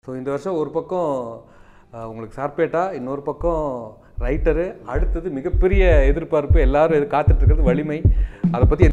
So இந்த வருஷம் ஒரு பக்கம் அஹ், உங்களுக்கு சார்பேட்டா இன்னொரு பக்கம் ரைட்டரு அடுத்தது மிகப்பெரிய எதிர்பார்ப்பு எல்லாரும் எது காத்துட்டு இருக்கிறது வலிமை அதை பற்றி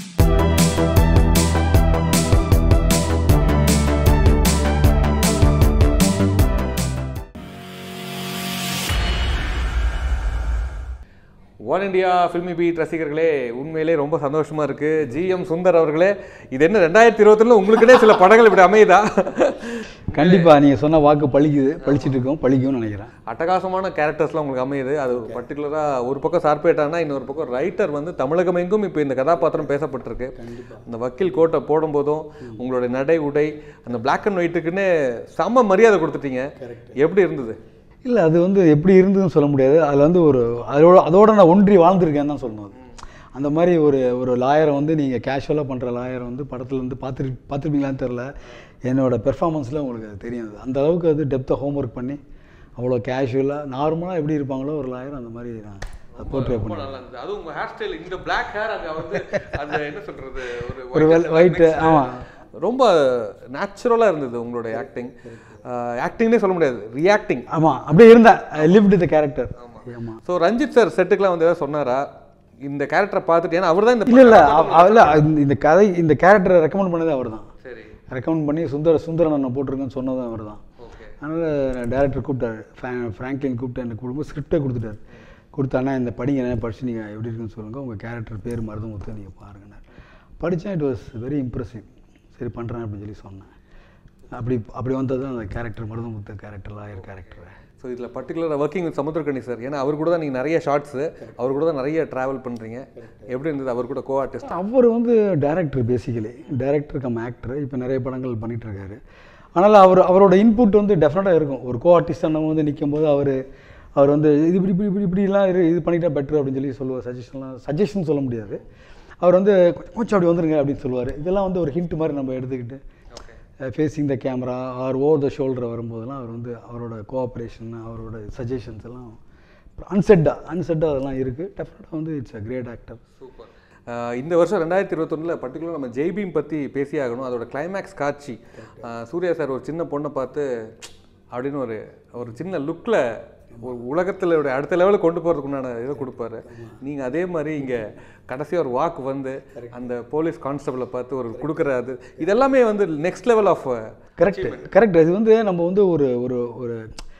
ஒன் இந்தியா ஃபில்மி பீட் ரசிகர்களே உண்மையிலே ரொம்ப சந்தோஷமா இருக்கு ஜிஎம் சுந்தர் அவர்களே இது என்ன ரெண்டாயிரத்தி இருபத்தொன்னு உங்களுக்குனே சில படங்கள் இப்படி அமையுதா கண்டிப்பா நீங்க சொன்ன வாக்கு பழிக்குது பழிச்சிட்டு இருக்கோம் பழிக்கும்னு நினைக்கிறேன் அட்டகாசமான கேரக்டர்ஸ்லாம் உங்களுக்கு அமையுது அது பர்டிகுலராக ஒரு பக்கம் சார்பேட்டானா இன்னொரு பக்கம் ரைட்டர் வந்து தமிழகம் எங்கும் இப்போ இந்த கதாபாத்திரம் பேசப்பட்டிருக்கு அந்த வக்கீல் கோட்டை போடும்போதும் உங்களுடைய நடை உடை அந்த பிளாக் அண்ட் ஒயிட்டுக்குன்னு செம்ம மரியாதை கொடுத்துட்டீங்க எப்படி இருந்தது இல்லை அது வந்து எப்படி இருந்ததுன்னு சொல்ல முடியாது அதில் வந்து ஒரு அதோட அதோட நான் ஒன்றி வாழ்ந்திருக்கேன்னு தான் சொல்லணும் அது. அந்த மாதிரி ஒரு ஒரு லாயரை வந்து நீங்கள் கேஷுவலாக பண்ணுற லாயரை வந்து படத்தில் வந்து பார்த்துரு பார்த்துருப்பீங்களான்னு தெரில என்னோட பெர்ஃபார்மன்ஸில் உங்களுக்கு அது தெரியும் அது. அந்த அளவுக்கு அது டெப்த்தாக ஹோம்ஒர்க் பண்ணி அவ்வளோ கேஷுவலாக நார்மலாக எப்படி இருப்பாங்களோ ஒரு லாயர் அந்த மாதிரி நான் அதை போர்ட்ரே ரொம்ப பண்ணேன் நல்லா இருந்தது அதுவும் உங்க ஹேர் ஸ்டைல் இந்த பிளாக் ஹேர் அங்க வந்து அந்த என்ன சொல்றது ஒரு ஒரு white white, next. ஆமாம். ரொம்ப நேச்சுரலா இருந்தது உங்களுடைய ஆக்டிங் ஆக்டிங்னே சொல்ல முடியாது ரியாக்டிங் ஆமாம் அப்படியே இருந்தேன் லிவ்டு த கேரக்டர் ஆமாம் ஸோ ரஞ்சித் சார் செட்டுக்குலாம் வந்து ஏதாவது சொன்னாரா இந்த கேரக்டரை பார்த்துட்டு ஏன்னா அவர் தான் இந்த இல்லை இல்லை இல்லை இந்த கதை இந்த கேரக்டரை ரெக்கமெண்ட் பண்ணது அவர் தான் சரி ரெக்கமெண்ட் பண்ணி சுந்தர சுந்தரன் நான் போட்டிருக்கேன்னு சொன்னதும் அவர் தான் ஓகே அதனால் டேரக்டர் கூப்பிட்டாரு ஃப்ரா- ஃப்ராங்க்லின் கூப்பிட்டு எனக்கு கொடுக்கும் ஸ்கிரிப்டை கொடுத்துட்டாரு கொடுத்தாண்ணா இந்த படிங்க என்ன படிச்சு நீங்கள் எப்படி இருக்குன்னு சொல்லுங்கள் உங்கள் கேரக்டர் பேர் மருதமுத்து நீங்கள் பாருங்கண்ணா படித்தேன் இட் வாஸ் வெரி இம்ப்ரெசிவ் சரி பண்ணுறேன் அப்படின்னு சொல்லி சொன்னேன் அப்படி அப்படி வந்தது தான் அந்த character Maruthamuthu character lawyer character so இதில் பர்டிகுலராக ஒர்க்கிங் வித் சமுத்திரக்கணி சார் ஏன்னா அவர் கூட தான் நீங்கள் நிறைய ஷார்ட்ஸு அவர் கூட தான் நிறைய ட்ராவல் பண்ணுறீங்க எப்படி இருந்தது அவர் கூட கோ ஆர்டிஸ்ட் அவர் வந்து director basically director cum actor இப்போ நிறைய படங்கள் பண்ணிட்டு இருக்காரு ஆனால் அவர் அவரோட இன்புட் வந்து டெஃபினட்டாக இருக்கும் ஒரு கோ ஆர்டிஸ்டாக நம்ம வந்து நிற்கும் போது அவர் அவர் வந்து இது இப்படி இப்படி இப்படி இப்படிலாம் இரு இது பண்ணிட்டா பெட்டர் அப்படின்னு சொல்லி சொல்லுவார் சஜஷன்லாம் சஜஷன் சொல்ல முடியாது அவர் வந்து கொஞ்சம் கொஞ்சம் அப்படி வந்துருங்க அப்படின்னு சொல்லுவார் இதெல்லாம் வந்து ஒரு ஹிண்ட் மாதிரி நம்ம எடுத்துக்கிட்டு facing the camera or over the shoulder வரும்போதெல்லாம் அவர் வந்து அவரோட கோஆப்ரேஷன் அவரோட சஜஷன்ஸ் எல்லாம் அன்செட்டாக அன்செட்டாக அதெல்லாம் இருக்குது டெஃபினட்டாக வந்து it's a great actor super இந்த வருஷம் ரெண்டாயிரத்தி இருபத்தொன்னில் பர்டிகுலர் நம்ம ஜெய்பீம் பற்றி பேசி ஆகணும் அதோட கிளைமேக்ஸ் காட்சி அஹ், சூர்யா சார் ஒரு சின்ன பொண்ணை பார்த்து அப்படின்னு ஒரு ஒரு சின்ன லுக்கில் ஒரு உலகத்தில் அடுத்த லெவலுக்கு கொண்டு போகிறதுக்கு உண்டான இதை கொடுப்பாரு நீங்கள் அதே மாதிரி இங்கே கடைசியாக ஒரு வாக்கு வந்து அந்த போலீஸ் கான்ஸ்டபிளை பார்த்து ஒரு கொடுக்குற அது இதெல்லாமே வந்து next level of correct correct இது வந்து நம்ம வந்து ஒரு ஒரு ஒரு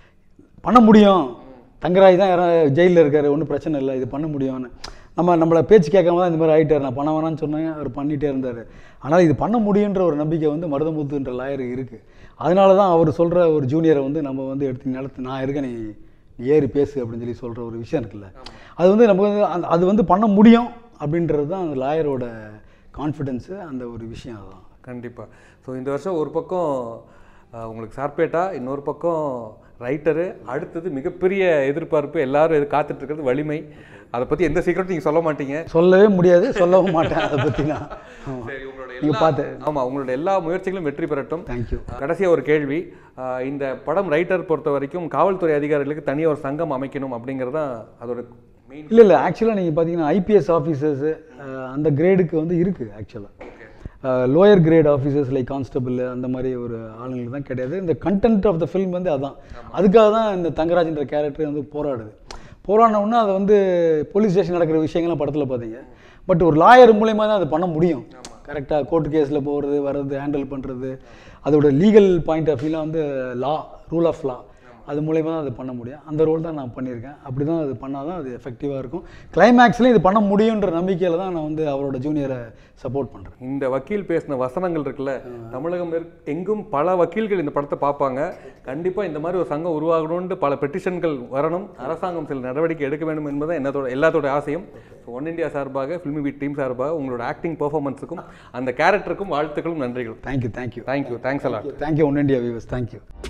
பண்ண முடியும் தங்கராஜ் தான் யாரும் ஜெயிலில் இருக்காரு ஒன்றும் பிரச்சனை இல்லை இது பண்ண முடியும்னு நம்ம நம்மளை பேச்சு கேட்காம தான் இந்த மாதிரி ஆகிட்டார் நான் பண்ண வேணாம்னு சொன்னேன் அவர் பண்ணிகிட்டே இருந்தார் ஆனால் இது பண்ண முடியுன்ற ஒரு நம்பிக்கை வந்து மருதமுத்துன்ற லாயர் இருக்குது அதனால தான் அவர் சொல்கிற ஒரு ஜூனியரை வந்து நம்ம வந்து எடுத்து நிலத்து நான் இருக்கேன் நீ நீ ஏறி பேசு அப்படின்னு சொல்லி சொல்கிற ஒரு விஷயம் இருக்குல்ல அது வந்து நமக்கு வந்து அந்த அது வந்து பண்ண முடியும் அப்படின்றது தான் அந்த லாயரோட கான்ஃபிடென்ஸு அந்த ஒரு விஷயம் அதுதான் கண்டிப்பாக ஸோ இந்த வருஷம் ஒரு பக்கம் அஹ், உங்களுக்கு சார்பேட்டா இன்னொரு பக்கம் ரைட்டரு அடுத்தது மிகப்பெரிய எதிர்பார்ப்பு எல்லாரும் எது காத்துட்டு இருக்கிறது வலிமை அதை பற்றி எந்த சீக்கிரட்டும் நீங்கள் சொல்ல மாட்டீங்க சொல்லவே முடியாது சொல்லவும் மாட்டேன் அதை பற்றி நான் சரி உங்களோட நீங்கள் பார்த்து ஆமாம் உங்களோட எல்லா முயற்சிகளும் வெற்றி பெறட்டும் தேங்க்யூ கடைசியாக ஒரு கேள்வி அஹ், இந்த படம் ரைட்டர் பொறுத்த வரைக்கும் காவல்துறை அதிகாரிகளுக்கு தனியாக ஒரு சங்கம் அமைக்கணும் அப்படிங்கிறது தான் அதோட மெயின் இல்லை இல்லை ஆக்சுவலாக நீங்கள் பார்த்தீங்கன்னா ஐபிஎஸ் ஆஃபீஸர்ஸு அந்த கிரேடுக்கு வந்து இருக்குது ஆக்சுவலாக lower grade officers like constable அந்த மாதிரி ஒரு ஆளுங்களுக்கு தான் கிடையாது இந்த கண்டென்ட் ஆஃப் த ஃபில்ம் வந்து அதான் அதுக்காக தான் இந்த தங்கராஜ்ன்ற கேரக்டர் வந்து போராடுது போராடினோன்னா அதை வந்து போலீஸ் ஸ்டேஷன் நடக்கிற விஷயங்கள்லாம் படத்தில் பார்த்தீங்க பட் ஒரு லாயர் மூலயமா தான் அதை பண்ண முடியும் கரெக்டாக கோர்ட் கேஸில் போகிறது வர்றது ஹேண்டில் பண்ணுறது அதோட லீகல் பாயிண்ட் ஆஃப் வியூலாம் வந்து லா ரூல் ஆஃப் லா அது மூலயமா தான் அது பண்ண முடியும் அந்த ரோல் தான் நான் பண்ணியிருக்கேன் அப்படி தான் அது பண்ணால் தான் அது எஃபெக்டிவாக இருக்கும் கிளைமேக்ஸ்லேயும் இது பண்ண முடியுன்ற நம்பிக்கையில் தான் நான் வந்து அவரோட ஜூனியரை சப்போர்ட் பண்ணுறேன் இந்த வக்கீல் பேசின வசனங்கள் இருக்குல்ல தமிழகம் இருக்- எங்கும் பல வக்கீல்கள் இந்த படத்தை பார்ப்பாங்க கண்டிப்பா இந்த மாதிரி ஒரு சங்கம் உருவாகணும்னு பல பெட்டிஷன்கள் வரணும் அரசாங்கம் சில நடவடிக்கை எடுக்க வேண்டும் என்பது என்னதோட எல்லாத்தோட ஆசையும் ஒன் இந்தியா சார்பாக ஃபில்மி பீட் டீம் சார்பாக உங்களோட ஆக்டிங் பெர்ஃபார்மன்ஸுக்கும் அந்த கேரக்டருக்கும் வாழ்த்துக்களும் நன்றிகளும் thank you thank you thank you thanks a lot thank you one India viewers thank you